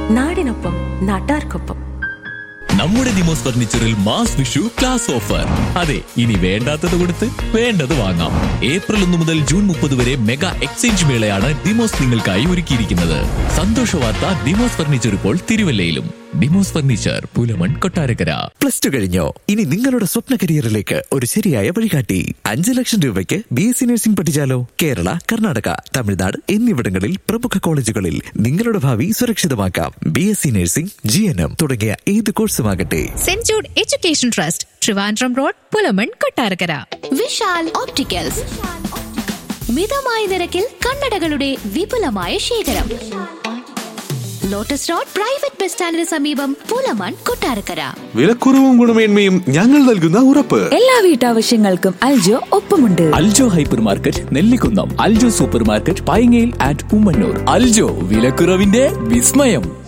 നാടിനൊപ്പം നാട്ടാർക്കൊപ്പം നമ്മുടെ ദിമോസ് ഫർണിച്ചറിൽ മാസ് വിഷു ക്ലാസ് ഓഫർ അതെ ഇനി വേണ്ടാത്തത് കൊടുത്ത് വേണ്ടത് വാങ്ങാം ഏപ്രിൽ ഒന്ന് മുതൽ ജൂൺ മുപ്പത് വരെ മെഗാ എക്സ്ചേഞ്ച് മേളയാണ് ദിമോസ് നിങ്ങൾക്കായി ഒരുക്കിയിരിക്കുന്നത് സന്തോഷ വാർത്ത ദിമോസ് ഫർണിച്ചർ ഇപ്പോൾ തിരുവല്ലയിലും Demos furniture Pulamon Kottarakkara plus two കഴിഞ്ഞോ ഇനി നിങ്ങളുടെ സ്വപ്ന കരിയറിലേക്ക് ഒരു ശരിയായ വഴികാട്ടി അഞ്ച് ലക്ഷം രൂപയ്ക്ക് ബി എസ് സി നഴ്സിംഗ് പഠിച്ചാലോ കേരള കർണാടക തമിഴ്നാട് എന്നിവിടങ്ങളിൽ പ്രമുഖ കോളേജുകളിൽ നിങ്ങളുടെ ഭാവി സുരക്ഷിതമാക്കാം B S C nursing G N M തുടങ്ങിയ ഏത് കോഴ്സുമാകട്ടെ saint Jude education trust Trivandrum road Pulamon Kottarakkara Vishal opticals മിതമായ നിരക്കിൽ കണ്ണടകളുടെ വിപുലമായ ശേഖരം ലോട്ടസ് റോഡ് പ്രൈവറ്റ് ബസ് സ്റ്റാൻഡിന് സമീപം പൂലമൺ കൊട്ടാരക്കര വിലക്കുറവും ഗുണമേന്മയും ഞങ്ങൾ നൽകുന്ന ഉറപ്പ് എല്ലാ വീട്ടാവശ്യങ്ങൾക്കും അൽജോ ഒപ്പമുണ്ട് Aljo hypermarket Nellikunnam Aljo supermarket പൈങ്ങയിൽ ആൻഡ് ഉമ്മന്നൂർ അൽജോ വിലക്കുറവിന്റെ വിസ്മയം